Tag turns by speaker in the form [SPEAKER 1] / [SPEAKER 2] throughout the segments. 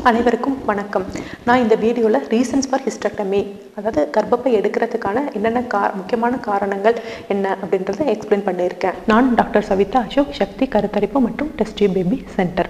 [SPEAKER 1] அனைவருக்கும் வணக்கம் நான் இந்த வீடியோவில் ரீசன்ஸ் ஃபார் ஹிஸ்டக்டமி அதாவது கர்ப்பப்பை எடுக்கிறதுக்கான என்னென்ன கா முக்கியமான காரணங்கள் என்ன அப்படின்றத எக்ஸ்பிளைன் பண்ணியிருக்கேன் நான் டாக்டர் சவிதா அசோக் சக்தி கருத்தரிப்பு மற்றும் டெஸ்டி பேபி சென்டர்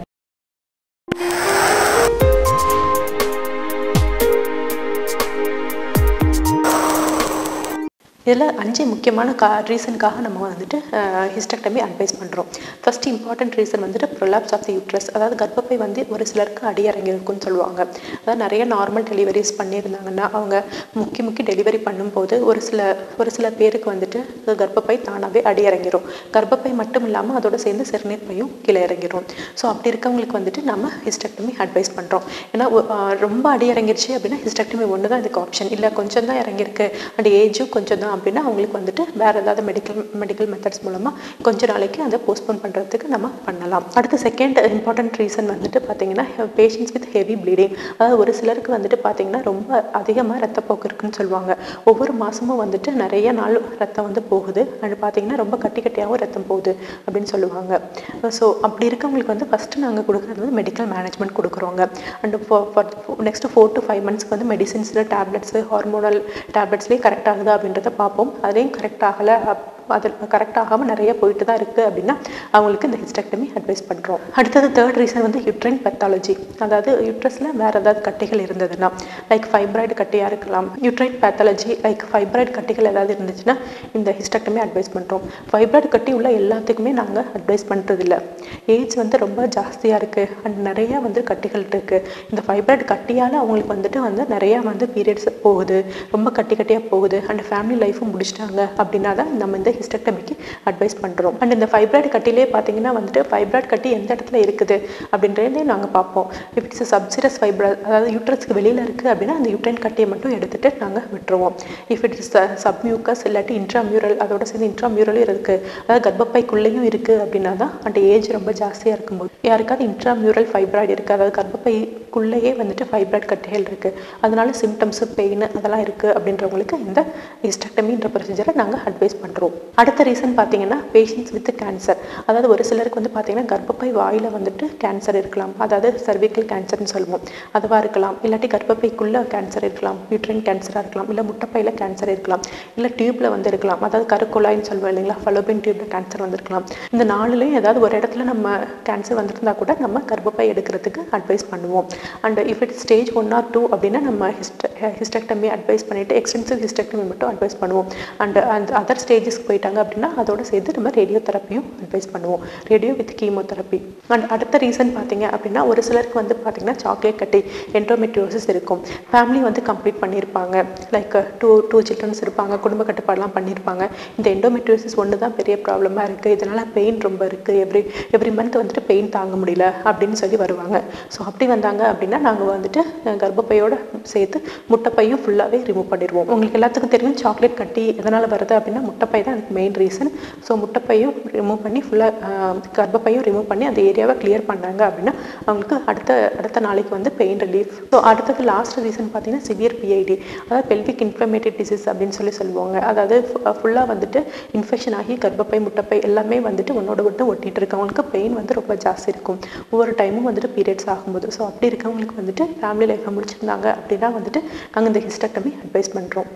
[SPEAKER 1] இதில் அஞ்சு முக்கியமான கா ரீசனுக்காக நம்ம வந்துட்டு ஹிஸ்டக்டமி அட்வைஸ் பண்ணுறோம் ஃபர்ஸ்ட் இம்பார்ட்டன்ட் ரீசன் வந்துட்டு ப்ரொலாப்ஸ் ஆஃப் தி யூட்ரஸ் அதாவது கர்ப்பப்பை வந்து ஒரு சிலருக்கு அடியறங்கி இருக்கும்னு சொல்லுவாங்க அதாவது நிறைய நார்மல் டெலிவரிஸ் பண்ணியிருந்தாங்கன்னா அவங்க முக்கி முக்கி டெலிவரி பண்ணும்போது ஒரு சில ஒரு சில பேருக்கு வந்துட்டு கர்ப்பப்பை தானாகவே அடியறங்கிரும் கர்ப்பப்பை மட்டும் இல்லாமல் அதோட சேர்ந்து சிறுநீர் பையும் கீழே இறங்கிரும் ஸோ அப்படி இருக்கவங்களுக்கு வந்துட்டு நம்ம ஹிஸ்டக்டமி அட்வைஸ் பண்ணுறோம் ஏன்னா ஒ- ஆஹ் ரொம்ப அடி இறங்கிருச்சு அப்படின்னா ஹிஸ்டக்டமி ஒன்று தான் இதுக்கு ஆப்ஷன் இல்லை கொஞ்சம் தான் இறங்கியிருக்கு அண்ட் ஏஜும் கொஞ்சம் தான் அப்படின்னா அவங்களுக்கு வந்துட்டு வேறு ஏதாவது மெடிக்கல் மெடிக்கல் மெத்தட்ஸ் மூலமாக கொஞ்ச நாளைக்கு அதை போஸ்ட்போன் பண்ணுறதுக்கு நம்ம பண்ணலாம் அடுத்த செகண்ட் இம்பார்ட்டன்ட் ரீசன் வந்துட்டு பார்த்தீங்கன்னா பேஷண்ட்ஸ் வித் ஹெவி ப்ளீடிங் அதாவது ஒரு சிலருக்கு வந்துட்டு பார்த்தீங்கன்னா ரொம்ப அதிகமாக ரத்தப்போக்கு இருக்குன்னு சொல்லுவாங்க ஒவ்வொரு மாதமும் வந்துட்டு நிறைய நாள் ரத்தம் வந்து போகுது அண்ட் பார்த்தீங்கன்னா ரொம்ப கட்டி கட்டியாகவும் ரத்தம் போகுது அப்படின்னு சொல்லுவாங்க ஸோ அப்படி இருக்கவங்களுக்கு வந்து ஃபஸ்ட்டு நாங்கள் கொடுக்குறது வந்து மெடிக்கல் மேனேஜ்மெண்ட் கொடுக்குறோங்க and next four to five மந்த்ஸ்க்கு வந்து மெடிசின்ஸில் டேப்லெட்ஸு ஹார்மோனல் டேப்லெட்ஸ்லேயே கரெக்ட் ஆகுதா அப்படின்றத பார்ப்போம் அதுலேயும் கரெக்ட் ஆகலை அது கரெக்ட் ஆகாமல் நிறைய போயிட்டு தான் இருக்குது அப்படின்னா அவங்களுக்கு இந்த ஹிஸ்டக்டமி அட்வைஸ் பண்ணுறோம் அடுத்தது தேர்ட் ரீசன் வந்து யூட்ரைன் பெத்தாலஜி அதாவது யூட்ரஸில் வேறு ஏதாவது கட்டிகள் இருந்ததுன்னா லைக் ஃபைப்ராய்டு கட்டியாக இருக்கலாம் யூட்ரைன் பேத்தாலஜி லைக் ஃபைப்ராய்டு கட்டிகள் ஏதாவது இருந்துச்சுன்னா இந்த ஹிஸ்டக்டமி அட்வைஸ் பண்ணுறோம் ஃபைப்ராய்டு கட்டி உள்ள எல்லாத்துக்குமே நாங்கள் அட்வைஸ் பண்ணுறதில்ல ஏஜ் வந்து ரொம்ப ஜாஸ்தியாக இருக்குது அண்ட் நிறைய வந்து கட்டிகள் இருக்குது இந்த ஃபைப்ராய்டு கட்டியால் அவங்களுக்கு வந்துட்டு வந்து நிறையா வந்து பீரியட்ஸ் போகுது ரொம்ப கட்டி கட்டியாக போகுது அண்ட் ஃபேமிலி லைஃப்பும் முடிச்சிட்டாங்க அப்படின்னா தான் நம்ம இந்த ஹிஸ்டக்டமிக்கு அட்வைஸ் பண்ணுறோம் அண்ட் இந்த ஃபைப்ராய்டு கட்டிலே பார்த்தீங்கன்னா வந்துட்டு ஃபைப்ராய்டு கட்டி எந்த இடத்துல இருக்குது அப்படின்றதே நாங்கள் பார்ப்போம் இஃப் இட்ஸ் சப்சிரஸ் ஃபைப்ராய்டு அதாவது யூட்ரஸ்க்கு வெளியில் இருக்குது அப்படின்னா அந்த யூட்ரைன் கட்டியை மட்டும் எடுத்துட்டு நாங்கள் விட்டுருவோம் இஃப் இட் இஸ் சப்மியூக்கஸ் இல்லாட்டி இன்ட்ராமியூரல் அதோட சேர்ந்து இன்ட்ராமியூரலும் இருக்குது அதாவது கர்ப்பப்பைக்குள்ளேயும் இருக்குது அப்படின்னா தான் அந்த ஏஜ் ரொம்ப ஜாஸ்தியாக இருக்கும்போது யாருக்காவது இன்ட்ராமியூரல் ஃபைப்ராய்டு இருக்குது அதாவது கர்ப்பப்பைக்குள்ளேயே வந்துட்டு ஃபைப்ராய்டு கட்டிகள் இருக்குது அதனால சிம்டம்ஸு பெயின் அதெல்லாம் இருக்குது அப்படின்றவங்களுக்கு இந்த ஹிஸ்டக்டமின்ற ப்ரொசீஜரை நாங்கள் அட்வைஸ் பண்ணுறோம் அடுத்த ரீசன் பார்த்தீங்கன்னா பேஷண்ட்ஸ் வித் கேன்சர் அதாவது ஒரு சிலருக்கு வந்து பார்த்தீங்கன்னா கர்ப்பப்பை வாயில் வந்துட்டு கேன்சர் இருக்கலாம் அதாவது சர்விக்கல் கேன்சர்னு சொல்லுவோம் அதுவாக இருக்கலாம் இல்லாட்டி கர்ப்பப்பைக்குள்ளே கேன்சர் இருக்கலாம் யூட்ரைன் கேன்சராக இருக்கலாம் இல்லை முட்டைப்பையில் கேன்சர் இருக்கலாம் இல்லை டியூப்பில் வந்து இருக்கலாம் அதாவது கருக்குழாயின்னு சொல்லுவோம் இல்லைங்களா ஃபலோபின் டியூப்பில் கேன்சர் வந்திருக்கலாம் இந்த நாலுலேயும் ஏதாவது ஒரு இடத்துல நம்ம கேன்சர் வந்திருந்தா கூட நம்ம கர்ப்பப்பை எடுக்கிறதுக்கு அட்வைஸ் பண்ணுவோம் and if it stage one or two அப்படின்னா நம்ம ஹிஸ்ட ஹிஸ்டக்டமி அட்வைஸ் பண்ணிவிட்டு எக்ஸ்டென்சிவ் ஹிஸ்டக்டமி மட்டும் அட்வைஸ் பண்ணுவோம் அண்ட் அந்த அதர் ஸ்டேஜஸ்க்கு போயிட்டாங்க அப்படின்னா அதோட சேர்த்து நம்ம ரேடியோ தெரப்பியும் அட்வைஸ் பண்ணுவோம் ரேடியோ வித் கீமோதெரப்பி அண்ட் அடுத்த ரீசன் பார்த்தீங்க அப்படின்னா ஒரு சிலருக்கு வந்து பார்த்தீங்கன்னா சாக்லேட் கட்டி என்ட்ரோமெட்ரியோசிஸ் இருக்கும் ஃபேமிலி வந்து கம்ப்ளீட் பண்ணியிருப்பாங்க லைக் டூ டூ சில்ட்ரன்ஸ் இருப்பாங்க குடும்ப கட்டுப்பாடெல்லாம் பண்ணியிருப்பாங்க இந்த எண்டோமெட்ரியோசிஸ் ஒன்று தான் பெரிய ப்ராப்ளமாக இருக்குது இதனால் பெயின் ரொம்ப இருக்குது எவ்ரி எவ்ரி மந்த் வந்துட்டு பெயின் தாங்க முடியல அப்படின்னு சொல்லி வருவாங்க ஸோ அப்படி வந்தாங்க அப்படின்னா நாங்கள் வந்துட்டு அஹ், கர்ப்பப்பையோட சேர்த்து முட்டைப்பையும் ஃபுல்லாகவே ரிமூவ் பண்ணிடுவோம் உங்களுக்கு எல்லாத்துக்கும் தெரியும் சாக்லேட் கட்டி எதனால் வருது அப்படின்னா முட்டைப்பை தான் அதுக்கு மெயின் ரீசன் ஸோ முட்டைப்பையும் ரிமூவ் பண்ணி ஃபுல்லாக கர்ப்பப்பையும் ரிமூவ் பண்ணி அந்த ஏரியாவை கிளியர் பண்ணாங்க அப்படின்னா அவங்களுக்கு அடுத்த அடுத்த நாளைக்கு வந்து பெயின் ரிலீஃப் ஸோ அடுத்தது லாஸ்ட் ரீசன் பார்த்தீங்கன்னா சிவியர் பிஐடி அதாவது பெல்விக் இன்ஃப்ளமேட்டரி டிசீஸ் அப்படின்னு சொல்லி சொல்லுவாங்க அதாவது ஃபுல்லாக வந்துட்டு இன்ஃபெக்ஷன் ஆகி கர்ப்பப்பை முட்டைப்பை எல்லாமே வந்துட்டு ஒன்னோட ஒட்டு ஒட்டிட்டு இருக்கவங்களுக்கு பெயின் வந்து ரொம்ப ஜாஸ்தி இருக்கும் ஒவ்வொரு டைமும் வந்துட்டு பீரியட்ஸ் ஆகும்போது ஸோ அப்படி இருக்கவங்களுக்கு வந்துட்டு ஃபேமிலி லைஃப்பை முடிச்சிருந்தாங்க அப்படின்னா வந்துட்டு நாங்கள் இந்த ஹிஸ்டக்டமி அட்வைஸ் பண்ணுறோம்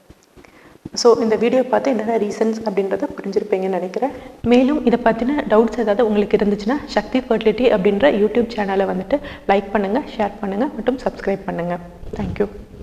[SPEAKER 1] ஸோ இந்த வீடியோ பார்த்து என்னென்ன ரீசன்ஸ் அப்படின்றத புரிஞ்சிருப்பீங்கன்னு நினைக்கிறேன் மேலும் இதை பற்றின டவுட்ஸ் ஏதாவது உங்களுக்கு இருந்துச்சுன்னா சக்தி ஃபர்டிலிட்டி அப்படின்ற யூடியூப் சேனலை வந்துட்டு லைக் பண்ணுங்கள் ஷேர் பண்ணுங்கள் மற்றும் சப்ஸ்கிரைப் பண்ணுங்கள் தேங்க்யூ